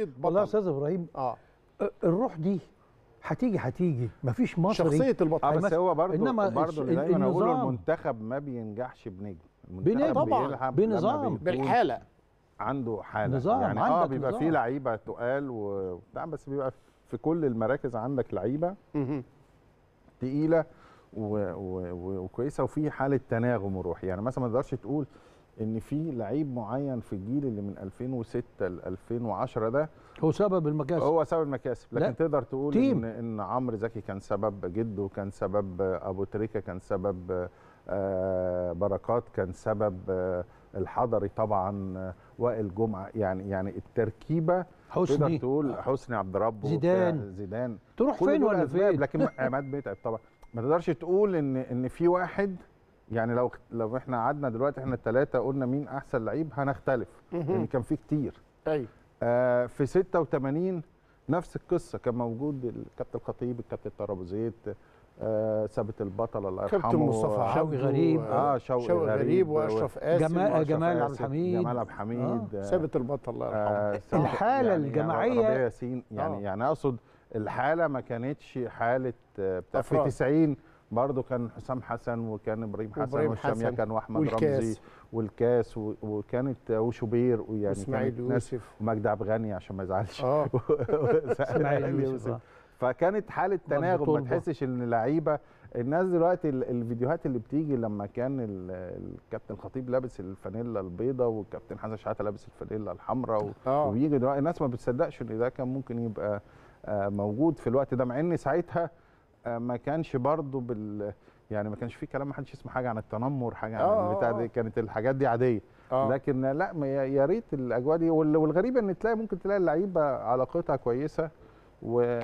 شخصيه بطل والله يا استاذ ابراهيم اه الروح دي هتيجي هتيجي مفيش مصري شخصيه البطل اه بس مثلا- هو برضه إنما برضه الس- اللي دايما اقوله النظام- المنتخب ما بينجحش بنجم بنجم. المنتخب طبعاً. بيلعب بنظام. لما بيكون بالحاله عنده حاله نظام، يعني اه عندك بيبقى نظام. فيه لعيبه تقال وبتاع بس بيبقى في كل المراكز عندك لعيبه مهم. تقيله و- و- و- وكويسه وفي حاله تناغم وروح يعني مثلا ما تقدرش تقول ان في لعيب معين في الجيل اللي من 2006 ل 2010 ده هو سبب المكاسب هو سبب المكاسب لكن لا، تقدر تقول تيم. ان ان عمرو زكي كان سبب جده كان سبب ابو تريكه كان سبب آه، بركات كان سبب آه، الحضري طبعا آه، وائل جمعه يعني يعني التركيبه تقدر حسني تقول حسني عبد ربه زيدان. وبتاع، زيدان تروح كل فين دول ولا أسباب، فين لكن عماد متعب طبعا ما تقدرش تقول ان ان في واحد يعني لو لو احنا قعدنا دلوقتي احنا الثلاثه قلنا مين احسن لعيب هنختلف لان مهم. كان في كتير ايوه آه، في 86 نفس القصه كان موجود الكابتن الخطيب الكابتن طارق ابو زيد آه، ثابت البطل الله يرحمه كابتن مصطفى آه، شوقي عبده غريب. و- اه شوقي, شوقي غريب و- واشرف قاسم جمال- وأشرف جمال عبد آسف، الحميد. جمال عبد الحميد آه. ثابت البطل الله يرحمه آه، ثابت- الحالة الجماعية- ربيع ياسين يعني آه. يعني اقصد الحاله ما كانتش حاله آه، بتاع في أفراد. 90 برضه كان حسام حسن وكان ابراهيم حسن وإبراهيم والشاميه حسن كان واحمد والكاس. رمزي والكاس و- وكانت آه، وشوبير ويعني اسماعيل كانت ناس يوسف ومجدي عبد الغني عشان ما يزعلش اه اسماعيل يوسف آه. فكانت حاله برضه تناغم ما تربة. تحسش ان لعيبه الناس دلوقتي ال- الفيديوهات اللي بتيجي لما كان ال- الكابتن خطيب لابس الفانيلا البيضاء والكابتن حسن شحاته لابس الفانيلا الحمراء و- اه وبيجي دلوقتي الناس ما بتصدقش ان ده كان ممكن يبقى آه، موجود في الوقت ده مع ان ساعتها آه، ما كانش برضه بال يعني ما كانش في كلام ما حدش يسمع حاجه عن التنمر حاجه آه، عن آه، البتاع آه. دي كانت الحاجات دي عاديه اه لكن لا ما يا يا ريت الاجواء دي وال- والغريب ان تلاقي ممكن تلاقي اللعيبه علاقتها كويسه و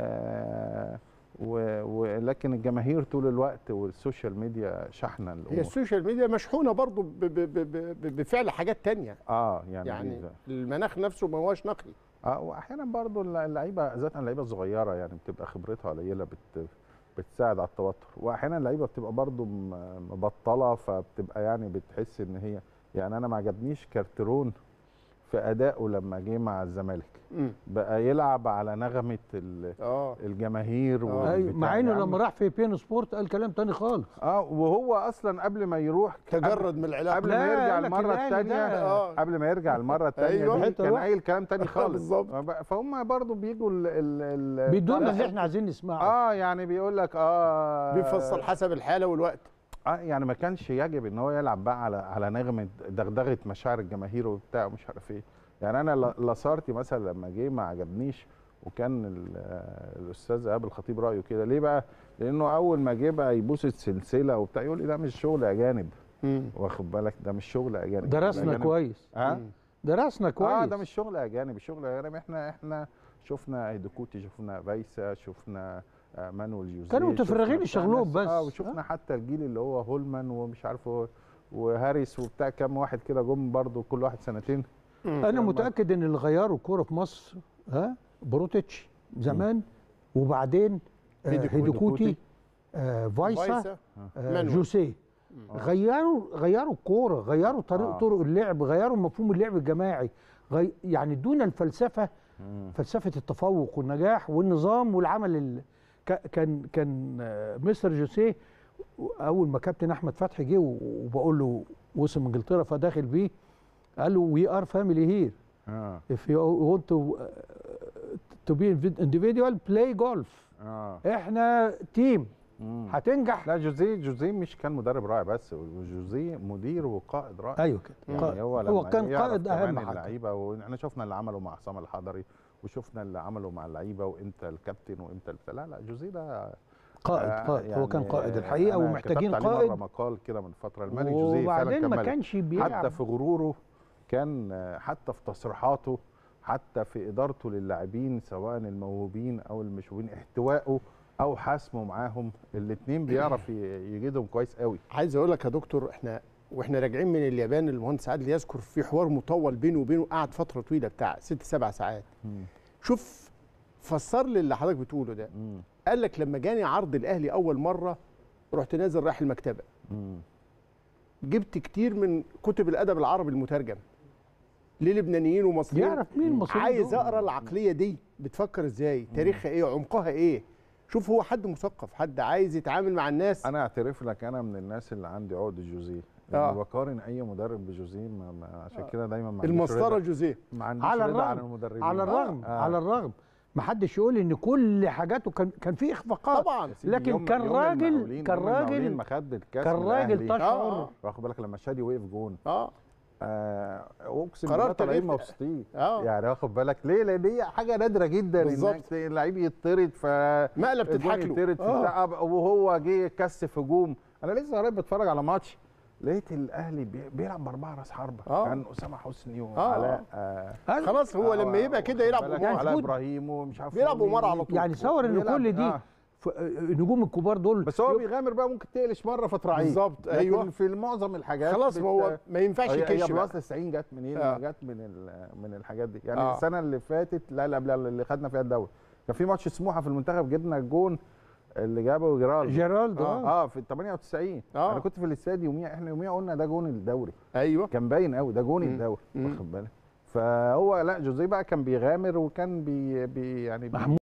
و... ولكن الجماهير طول الوقت والسوشيال ميديا شحنه هي الامور السوشيال ميديا مشحونه برضو ب ب ب ب بفعل حاجات تانية اه يعني, يعني يعني المناخ نفسه ما هوش نقي اه واحيانا برضو اللعيبه ذات اللعيبه الصغيره يعني بتبقى خبرتها قليله بت بتساعد على التوتر واحيانا اللعيبه بتبقى برضو م- مبطله فبتبقى يعني بتحس ان هي يعني انا ما عجبنيش كارترون في ادائه لما جه مع الزمالك مم. بقى يلعب على نغمه ال- اه الجماهير آه. أيوة، والبتاع. مع انه يا عم لما راح في بين سبورت قال كلام تاني خالص اه وهو اصلا قبل ما يروح تجرد من العلاقه قبل لا، ما يرجع قال لك المره الأهلي الثانيه ده- آه. قبل ما يرجع المره الثانيه أيوة. دي حتة كان واحدة. قايل كلام تاني خالص بالظبط. فهم برضو بيجوا ال ال ال بيدونا اللي طالع- احنا عايزين نسمعه اه يعني بيقول لك اه بيفصل حسب الحاله والوقت اه يعني ما كانش يجب ان هو يلعب بقى على على نغمه دغدغه مشاعر الجماهير وبتاع ومش عارف ايه يعني انا ل- لاسارتي مثلا لما جه ما عجبنيش وكان ال- آه، الاستاذ ايهاب الخطيب رايه كده ليه بقى لانه اول ما جه بقى يبوس السلسله وبتاع يقول لي ده مش شغل اجانب واخد بالك ده مش شغل اجانب درسنا الأجانب- كويس اه درسنا كويس اه ده مش شغل اجانب الشغل اجانب احنا احنا شفنا هيدوكوتي شفنا فايسا شفنا آه، مانويل جوزيه كانوا متفرغين شفنا بتاع لشغلهم ناس- بس. اه وشفنا حتى الجيل اللي هو هولمان ومش عارف هو- وهاريس وبتاع كام واحد كده جم برضو كل واحد سنتين انا متاكد ان اللي غيروا الكوره في مصر ها بروتيتش زمان وبعدين آه، هيدوكوتي. هيدوكوتي آه فايسا فايسا آه مانويل. جوسيه غيروا غيروا الكوره غيروا طريق آه. طرق اللعب غيروا مفهوم اللعب الجماعي غي يعني دون الفلسفه فلسفه التفوق والنجاح والنظام والعمل ال... ك- كان كان آه، مستر جوسيه اول ما كابتن احمد فتحي جه و- وبقول له وصل من انجلترا فداخل بيه قال له وي ار فاميلي هير اه if you want to uh, to be individual play golf اه احنا تيم مم. هتنجح لا جوزيه جوزيه مش كان مدرب رائع بس جوزيه مدير وقائد رائع ايوه كده يعني قائد. هو, هو لما كان يعرف قائد كمان اهم حاجه اللعيبه واحنا شفنا اللي عمله مع عصام الحضري وشفنا اللي عمله مع اللعيبه وامتى الكابتن وامتى البتاع لا لا جوزيه ده قائد آه، قائد هو كان يعني قائد الحقيقه أنا ومحتاجين كتبت عليه قائد مره مقال كده من فتره الملك جوزيه فعلا وبعدين كان ما ملك. كانش بيلعب حتى في غروره كان آه، حتى في تصريحاته حتى في ادارته للاعبين سواء الموهوبين او المشهورين احتوائه او حسمه معاهم الاثنين بيعرف ي- يجيدهم كويس قوي عايز اقول لك يا دكتور احنا واحنا راجعين من اليابان المهندس عادل يذكر في حوار مطول بينه وبينه قعد فتره طويله بتاع ست سبع ساعات شوف فسر لي اللي حضرتك بتقوله ده مم. قال لك لما جاني عرض الاهلي اول مره رحت نازل رايح المكتبه مم. جبت كتير من كتب الادب العربي المترجم للبنانيين ومصريين يعرف مين المصريين عايز دول. اقرا العقليه دي بتفكر ازاي تاريخها ايه عمقها ايه شوف هو حد مثقف حد عايز يتعامل مع الناس انا اعترف لك انا من الناس اللي عندي عقد جوزيه آه. لما بقارن اي مدرب بجوزيه ما ما عشان كده دايما ما عنديش المسطره رضا- جوزيه ما عنديش على رضا عن الرغم المدربين على الرغم آه. على الرغم ما حدش يقول ان كل حاجاته كان كان في اخفاقات طبعا يا سيدي، لكن يوم- كان يوم راجل- المقاولين- كان يوم المقاولين راجل- ما خد الكاس كان من راجل الأهلي. تشعر آه. واخد بالك لما شادي وقف جون اه آه اقسم قرار بالله طالعين تغيير- مبسوطين آه. يعني واخد بالك ليه لان دي حاجه نادره جدا بالظبط. انك اللعيب يطرد ف مقلب تضحك الجون له يطرد في آه. بتاع وهو جه كثف هجوم انا لسه قريب بتفرج على ماتش لقيت الاهلي بي- بيلعب باربعه راس حربه آه. كان اسامه حسني آه. وعلاء آه هل- خلاص هو آه، لما يبقى كده يلعب واخد بالك قمار. يعني على فوت- ابراهيم ومش عارف بيلعب مين قمار على مين. طول. يعني تصور ان بيلعب- كل دي آه. ف- النجوم الكبار دول بس هو يب- بيغامر بقى ممكن تقلش مره فتراعيه بالظبط، لكن أيوة. في معظم الحاجات خلاص بت- ما هو ما ينفعش هي, هي يكش بقى. بلس 90 جت منين؟ آه. جت من ال- من الحاجات دي يعني آه. آه. السنه اللي فاتت لا لا قبل اللي خدنا فيها الدوري كان في ماتش سموحه في المنتخب جبنا الجون اللي جابه جيرالدو جيرالدو اه, آه. آه في ال 98 آه. انا كنت في الاستاد يوميها احنا يوميها قلنا ده جون الدوري ايوه كان باين قوي ده جون مم. الدوري مم. واخد بالك فهو لا جوزيه بقى كان بيغامر وكان بي, بي يعني بي محمود